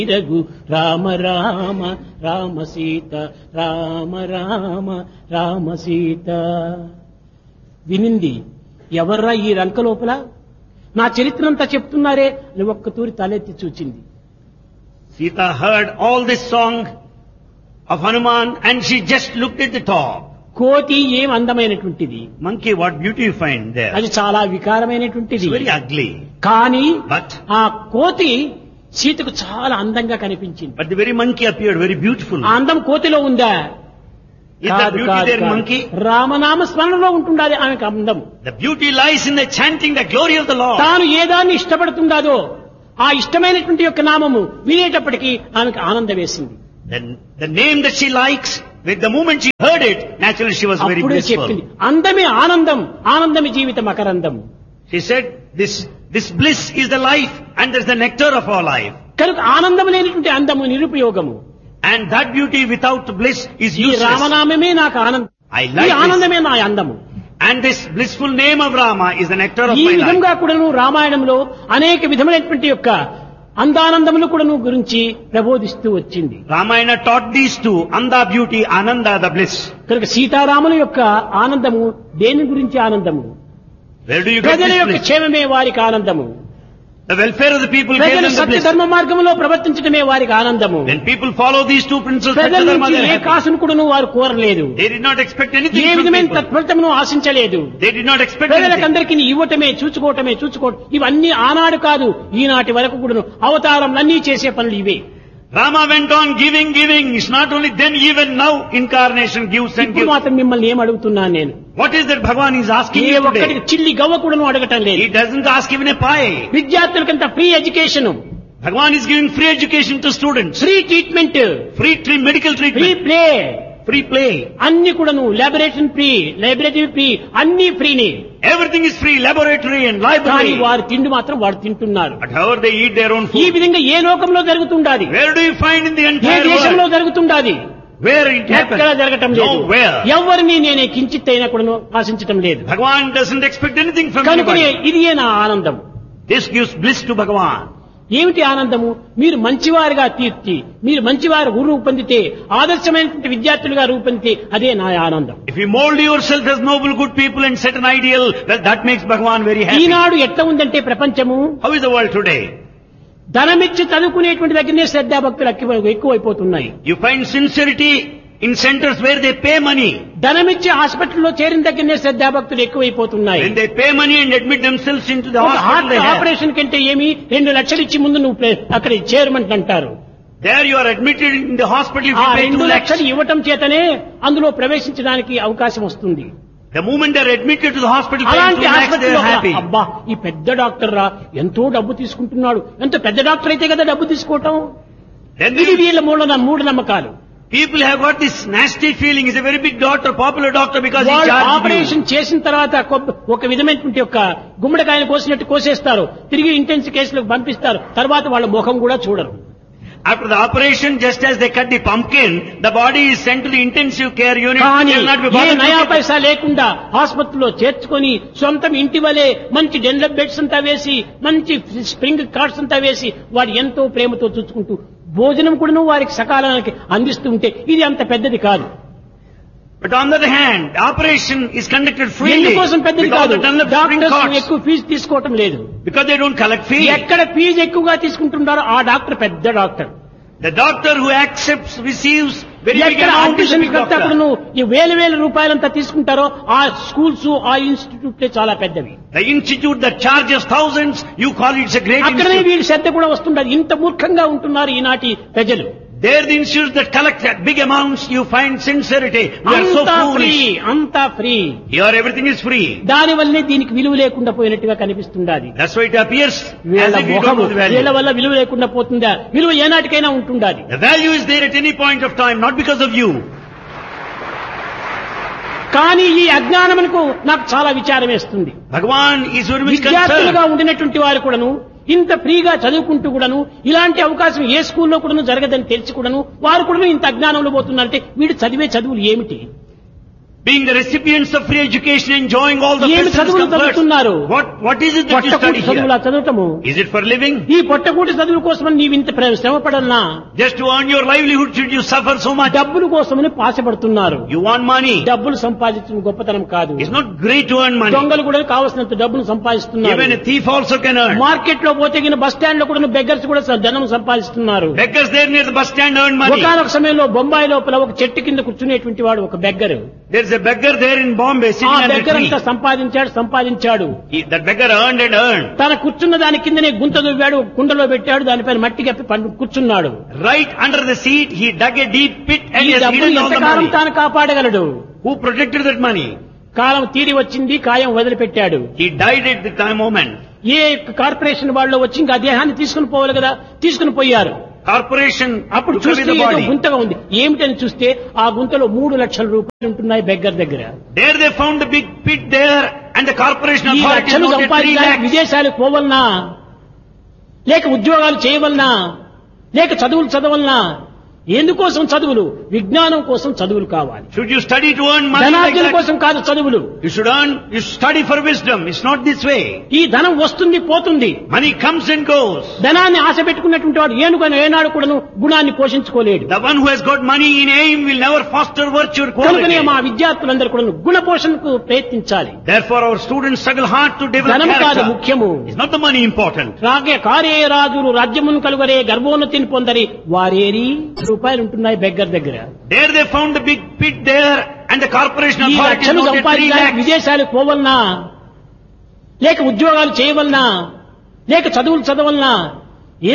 రఘు రామ రామ రామ సీత రామ రామ రామ సీత వినింది ఎవర్రా ఈ రంక లోపల నా చరిత్ర అంతా చెప్తున్నారే అని ఒక్క తూరి తలెత్తి చూచింది Sita heard all this song of Hanuman and she just looked at the top. కోతి ఏం అందమైనటువంటిది Monkey, what beauty you find there. అది చాలా వికారమైనటువంటిది It's very ugly. కానీ But, ఆ కోతి సీతకు చాలా అందంగా కనిపించింది but the very monkey appeared very beautiful. ఆ అందం కోతిలో ఉందా Is that కాదు, beauty కాదు, there in కాదు. monkey? రామనామ స్మరణలో ఉంటుండాలి ఆమెకు అందం The beauty lies in the chanting the glory of the Lord. తాను ఏదాన్ని ఇష్టపడుతుండాదో ఆ ఇష్టమైనటువంటి యొక్క నామము వినేటప్పటికీ ఆమెకు ఆనందం వేసింది Then the name that she likes, with the moment she heard it, naturally she was very అప్పుడే చెప్పింది blissful. అందమే ఆనందం ఆనందమే జీవితం మకరందం She said, this, this bliss is the life and there's the nectar of our life. కనుక ఆనందం లేనటువంటి అందము నిరుపయోగము And that beauty without bliss is ఈ useless. రామనామమే నాకు ఆనందం I ఈ like this. ఆనందమే నా అందము And this blissful name of Rama is the nectar of ఈ my life. విధంగా కూడాను రామాయణంలో అనేక విధమైనటువంటి యొక్క అందానందములు కూడాను గురించి ప్రబోధిస్తూ వచ్చింది Ramayana taught these two, Anda beauty, Ananda the bliss. కనుక సీతారాముల యొక్క ఆనందము దేని గురించి ఆనందము Where do you get ప్రజల this యొక్క bliss? క్షేమమే వారికి ఆనందము The welfare of the people gave ప్రజలు them the సత్య bliss. ధర్మ మార్గంలో ప్రవర్తించటమే వారికి ఆనందము When people follow these two principles, ప్రజల Satya Dharma, నుంచి they ఏ are happy. కాసును కూడాను వారు కోరలేదు They did not expect A anything from విధమైన people. తత్ఫలితమును ఆశించలేదు They did not expect anything. ప్రజలకందరికీ ఇవ్వటమే చూచుకోవటమే చూచుకోవటం ఇవన్నీ ఆనాడు కాదు ఈనాటి వరకు కూడాను అవతారంలన్నీ చేసే పనులు ఇవే Rama went on giving, giving. It's not only then, even now, incarnation gives and ఇప్పుడు gives. మాత్రం మిమ్మల్ని ఏం అడుగుతున్నాను నేను What is that Bhagavan is asking A you ఒక్కటి today? చిల్లి గవ్వ కూడాను అడగటం లేదు He doesn't ask even a pie. విద్యార్థులకంత free education Bhagavan is giving free education to students. Free treatment Free tre- medical free treatment. Play Free play. అన్ని కూడాను laboratory free library free అన్ని ఫ్రీని Everything is free. Laboratory and కానీ library. వారు తిండి మాత్రం వారు తింటున్నారు But however they eat their own ఈ food. విధంగా ఏ లోకంలో జరుగుతుండాది Where do you find in the A entire దేశంలో world? జరుగుతుండాది Where it ఎక్కడ జరగటం happens? లేదు Nowhere. ఎవరిని నేనే కించిత్ అయినా కూడా ఆశించటం లేదు Bhagavan doesn't expect anything from కనుకనే anybody. ఇదియే నా ఆనందం This gives bliss to Bhagavan. ఏమిటి ఆనందము మీరు మంచివారుగా తీర్చి మీరు మంచివారు రూపొందితే ఆదర్శమైనటువంటి విద్యార్థులుగా రూపొందితే అదే నా ఆనందం If you mold yourself as noble good people and set an ideal, well, that makes Bhagavan very happy. ఈనాడు ఎట్లా ఉందంటే ప్రపంచము How is the world today? ధనమిచ్చి చదువుకునేటువంటి దగ్గరనే శ్రద్ధాభక్తులు ఎక్కువ ఎక్కువైపోతున్నాయి You find sincerity in centers where they pay money. ధనమిచ్చి హాస్పిటల్లో చేరిన దగ్గరనే శ్రద్ధాభక్తులు ఎక్కువైపోతున్నాయి When they pay money and admit themselves into the ఒక hospital, heart they have. Operation కంటే ఏమి రెండు లక్షలు ఇచ్చి ముందు నువ్వు ప్లే- అక్కడ చేరమంట అంటారు There you are admitted in the hospital if ఆ you pay రెండు two lakhs. లక్షలు ఇవ్వటం చేతనే అందులో ప్రవేశించడానికి అవకాశం వస్తుంది The moment they are admitted to the hospital, paying two అలాంటి lakhs, they హాస్పిటల్లో are happy. అబ్బా ఈ పెద్ద డాక్టర్ రా ఎంతో డబ్బు తీసుకుంటున్నాడు ఎంత పెద్ద డాక్టర్ అయితే కదా డబ్బు తీసుకోవటం Then ఇది they- వీళ్ళ మూల మూఢ నమ్మకాలు people have got this nasty feeling. He's a very big doctor, popular doctor because he వాళ్ళు charges you. ఆపరేషన్ చేసిన తర్వాత కొ- ఒక విధమైనటువంటి యొక్క గుమ్మడికాయను కోసినట్టు కోసేస్తారు తిరిగి ఇంటెన్సివ్ కేసులకు పంపిస్తారు తర్వాత వాళ్ళ ముఖం కూడా చూడరు After the operation, just as they cut the pumpkin, the body is sent to the intensive care unit. కానీ They will not be A bothered to నయా get- పైసా లేకుండా ఆసుపత్రిలో చేర్చుకొని సొంతం ఇంటి వలె మంచి డెన్లప్ బెడ్స్ అంతా వేసి మంచి స్ప్రింగ్ కార్డ్స్ అంతా వేసి వాడు ఎంతో ప్రేమతో చూసుకుంటూ భోజనం కూడా వారికి సకాలానికి అందిస్తూ ఉంటే ఇది అంత పెద్దది కాదు But on the other hand, the operation is conducted freely. ఎందుకోసం పెద్దది With all కాదు the Dunlop spring doctors cards. ఎక్కువ ఫీజు తీసుకోవటం లేదు Because they don't collect fee. ఎక్కడ ఫీజు ఎక్కువగా తీసుకుంటున్నారో ఆ డాక్టర్ పెద్ద doctor The doctor who accepts, receives very big ఎక్కడ amount is a operation big కర్త doctor. ఈ వేల వేల రూపాయలంతా తీసుకుంటారో ఆ స్కూల్స్ ఆ ఇన్స్టిట్యూట్లే చాలా పెద్దవి The institute that charges thousands, you call it a great అక్కడనే institute. వీడి శ్రద్ధ కూడా వస్తుండదు ఇంత మూర్ఖంగా ఉంటున్నారు ఈనాటి ప్రజలు There the institutes that collect that big amounts, you find sincerity. We are so అంతా ఫ్రీ foolish. అంతా free Here everything is free. దాని వల్లనే దీనికి విలువ లేకుండా పోయినట్టుగా కనిపిస్తుండాది That's why it appears as వీళ్ళ if you don't మొహము know the వీళ్ళ value. వల్ల విలువ లేకుండా పోతుందా విలువ ఏనాటికైనా ఉంటుండాది The value is there at any point of time, not because of you. కానీ ఈ అజ్ఞానమునకు నాకు చాలా విచారం వేస్తుంది Bhagavan is very much విద్యార్థులుగా concerned. ఉండినటువంటి వారు కూడాను ఇంత ఫ్రీగా చదువుకుంటూ కూడాను ఇలాంటి అవకాశం ఏ స్కూల్లో కూడాను జరగదని తెలిసి కూడాను వారు కూడాను ఇంత అజ్ఞానంలో పోతున్నారంటే వీడు చదివే చదువులు ఏమిటి Being the recipients of free education, enjoying all the ఏమి facilities చదువులు comforts. చదువుతున్నారు What, what is it that you పొట్టకూటి study చదువులా here? చదవటము Is it for living? ఈ పొట్టకూటి చదువుల కోసమని నీవు ఇంత ప్ర- శ్రమ పడన్నా Just to earn your livelihood should you suffer so much? డబ్బుల కోసమని పాసపడుతున్నారు You want money. డబ్బులు సంపాదించడం గొప్పతనం కాదు It's not great to earn money. దొంగలు కూడా కావలసినంత డబ్బులు సంపాదిస్తున్నారు Even a thief also can earn. Market లో పోతే గిన బస్ స్టాండ్ లో కూడా బెగ్గర్స్ కూడా స- ధనం సంపాదిస్తున్నారు Beggars there near the bus stand earn money. ఒకనొక సమయంలో బొంబాయి లోపల ఒక చెట్టు కింద కూర్చునేటువంటి వాడు ఒక beggar There's a beggar there in Bombay ఆ sitting under a beggar tree. అంతా సంపాదించాడు సంపాదించాడు He- That beggar earned and earned. తన కూర్చున్న దాని కిందనే గుంత దువ్వాడు ఒక కుండలో పెట్టాడు దానిపైన మట్టి కప్పి పండు కూర్చున్నాడు Right under the seat, he dug a deep pit and ఈ he has డబ్బులు hidden all the ఎంతకాలం money. తాను కాపాడగలడు Who protected that money? కాలం తీరి వచ్చింది కాయం వదిలిపెట్టాడు He died at the time moment. ఏ కార్పొరేషన్ వాళ్ళు వచ్చి ఇంకా ఆ దేహాన్ని తీసుకుని పోవాలి కదా తీసుకుని పోయారు Corporation అప్పుడు took away చూస్తే the ఏదో body. గుంతగా ఉంది ఏమిటని చూస్తే ఆ గుంతలో మూడు లక్షల రూపాయలు ఉంటున్నాయి బెగ్గర్ దగ్గర There they found a big pit there and the corporation ఈ authorities లక్షలు noted three సంపాదించడానికి lakhs. విదేశాలకు పోవలనా లేక ఉద్యోగాలు చేయవలనా లేక చదువులు చదవలనా ఎందుకోసం చదువులు విజ్ఞానం కోసం చదువులు కావాలి Should you study to earn money like ధనార్జన that? కోసం కాదు చదువులు You should earn, you study for wisdom. It's not this way. ఈ ధనం వస్తుంది పోతుంది Money comes and goes. ధనాన్ని ఆశ పెట్టుకున్నటువంటి వాడు ఏనుగను ఏనాడు కూడాను గుణాన్ని పోషించుకోలేడు The one who has got money in aim will never foster virtue or కనుకనే quality. మా విద్యార్థులందరూ కూడా గుణ పోషణకు ప్రయత్నించాలి Therefore our students struggle hard to develop ధనం కాదు character. ముఖ్యము It's not the money important. రాగే కారే రాజులు రాజ్యమును కలుగరే గర్భోన్నతిని పొందరి వారేరి రూపాయలు ఉంటున్నాయి బెగ్గర్ దగ్గర There they found a big pit there and the corporation ఈ authorities లక్షలు noted three సంపాదించడానికి lakhs. విదేశాలకు పోవలనా లేక ఉద్యోగాలు చేయవలనా లేక చదువులు చదవలనా